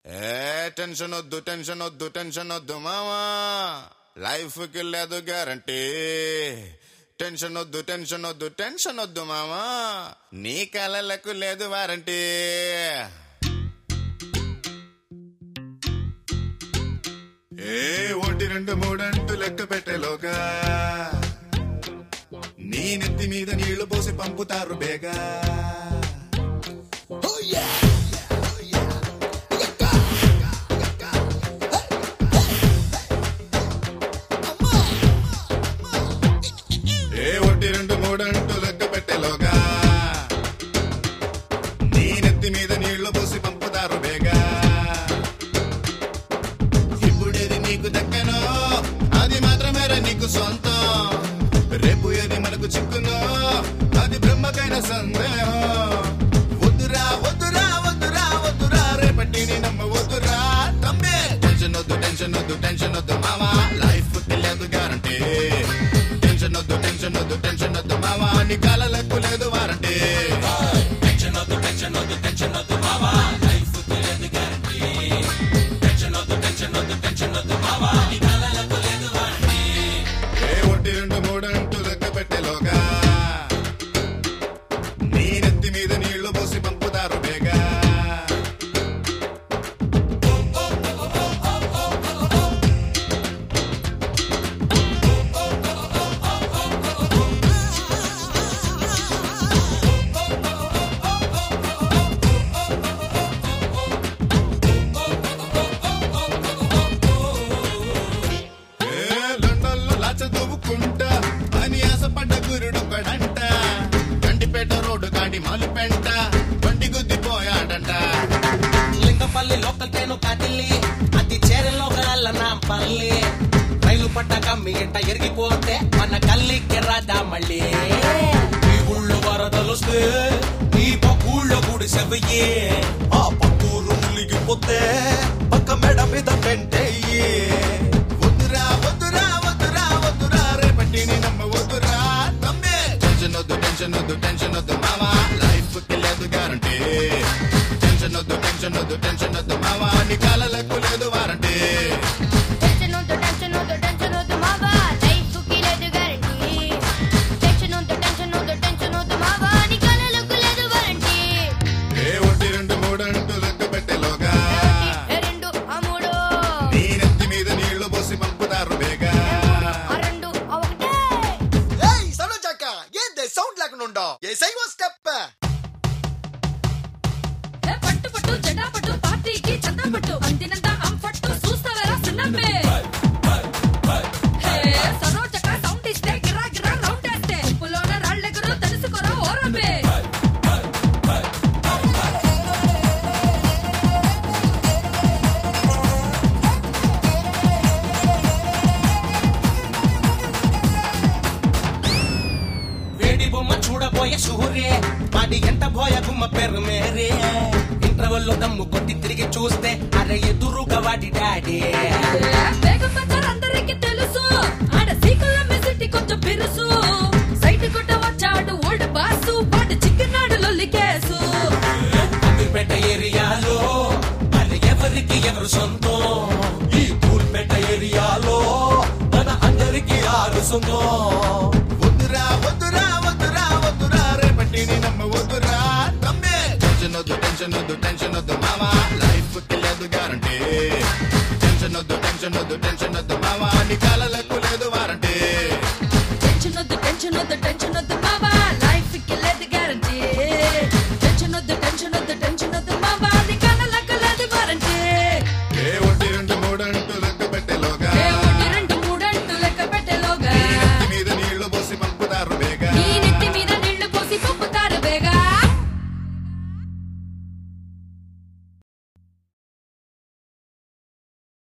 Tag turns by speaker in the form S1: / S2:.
S1: ఏ tension వద్దు tension వద్దు tension వద్దు మామా లైఫ్ కి లేదు గ్యారంటీ టెన్షన్ వద్దు టెన్షన్ వద్దు టెన్షన్ వద్దు మామా నీ కలలకు లేదు వారంటీ ఏ ఒకటి రెండు మూడంటూ లెక్క పెట్టేలోగా నీ నెత్తి మీద నీళ్లు పోసి పంపుతారు బేగా ఏ ఒకటి రెండు మూడంటూ లెక్క పెట్టేలోగా నీ నెత్తి మీద నీళ్లు పోసి పంపుతారు బేగా ఇప్పుడేది నీకు దక్కనో అది మాత్రమేరా నీకు సొంతం రేపు ఏది మనకు చిక్కునో అది బ్రహ్మకైన సందేహం వద్దురా వద్దురా వద్దురా వద్దురా రేపటిని నమ్మ వద్దురా తమ్మే టెన్షన్ వద్దు టెన్షన్ వద్దు టెన్షన్ వద్దు మామా లైఫ్ లేదు గ్యారంటీ టెన్షన్ వద్దు టెన్షన్ వద్దు టెన్షన్ వద్దు మామా నీ కాలలకు లేదు వారంటీ
S2: టెన్షన్ వద్దు టెన్షన్ వద్దు టెన్షన్ వద్దు మావా లైఫ్ తెలియదు గ్యారంటీ టెన్షన్ వద్దు టెన్షన్ వద్దు టెన్షన్ వద్దు మావా నీ కలలకు లేదు వారంటీ
S1: ఏ ఒకటి రెండు మూడు అంటూ లెక్క పెట్టేలోగా నీ నెత్తి మీద నీళ్లు పోసి పంపుతారు బేగా ఏ లండన్లో లాచ దువ్వుకుంటా అని ఆశపడ్డ గురుడు పడంట గండిపేట రోడ్డు కాడి మాలు పెంట బండి గుద్దిపోయాడంట
S2: లింగపల్లి లోకల్ ట్రైన్ కదిలి అది చేరలో నా పల్లి రైలు పట్ట కమ్మి ఎంట ఎరిగిపోతే మన కల్లికి రాదా మళ్ళీ ఈ ఊళ్ళో వరదలొస్తే ఈ పక్కూళ్ళో గుడి సెవయ్యే ఆ పక్కూరు మునిగిపోతే పక్క మెడ మీద పెంటయ్యే
S1: వద్దురా వద్దురా వద్దురా వద్దురా రేపటిని నమ్మ వద్దురా తమ్మే టెన్షన్ వద్దు టెన్షన్ వద్దు టెన్షన్ వద్దు మామా లైఫ్ కి లేదు గ్యారంటీ టెన్షన్ వద్దు టెన్షన్ వద్దు టెన్షన్ వద్దు మామా నీ కాలలకు లేదు వారంటీ
S3: టెన్షన్ వద్దు టెన్షన్ వద్దు టెన్షన్ వద్దు మావా లైఫ్ కి లేదు గ్యారంటీ టెన్షన్ వద్దు టెన్షన్ వద్దు టెన్షన్ వద్దు మావా నీ కలలకు లేదు వారంటీ
S1: ఏ ఒకటి రెండు మూడు అంటూ లెక్క పెట్టేలోగా
S3: ఏ రెండు ఆ మూడు
S1: నీ నెత్తి మీద నీళ్లు పోసి పంపుతారు బేగా
S3: ఆ రెండు ఆ ఒకటే
S4: ఏయ్ సరోజక్క ఏంది సౌండ్ లేకుండా ఉండవు ఏ సైవో స్టెప్
S5: ఏ పట్టు పట్టు జెండా పట్టు పార్టీకి చందా పట్టు అందినంత అంపట్టు చూస్తావేరా సిన్నమ్మే హే సరోజక సౌండ్ ఇస్తే గిరా గిరా రౌండ్ వేస్తే ఉప్పులోన రాళ్ళెగురు తెలుసుకోరా ఓరమ్మే
S2: వేడి బొమ్మ చూడబోయే సూర్యే వాడి ఎంట బోయ గుమ్మ పేరు మేరే ఇంటర్వెల్ లో దమ్ము కొట్టి తిరిగి చూస్తే అరే ఎదురుగా వాడి డాడీ
S5: వేగం బజార్ అందరికి తెలుసు ఆడ సీకుల మెసిటీ కొంచెం బిరుసు సైట్ కొట్ట వచ్చాడు ఓల్డ్ బాసు వాడు చిక్కినాడు లొల్లికేసు
S2: అమీర్పేట ఏరియాలో అది ఎవరికి ఎవరు సొంతం ఈ కూల్పేట ఏరియాలో మన అందరికి ఆరు సొంతం
S1: వద్దురా వద్దురా వద్దురా వద్దురా రేపటిని నమ్మ వద్దురా తమ్మే టెన్షన్ వద్దు టెన్షన్ వద్దు టెన్షన్ వద్దు మామా లైఫ్ కి లేదు గ్యారంటీ టెన్షన్ వద్దు టెన్షన్ వద్దు టెన్షన్ వద్దు మామా నీ కాలలకు లేదు వారంటీ
S5: టెన్షన్ వద్దు టెన్షన్ వద్దు టెన్షన్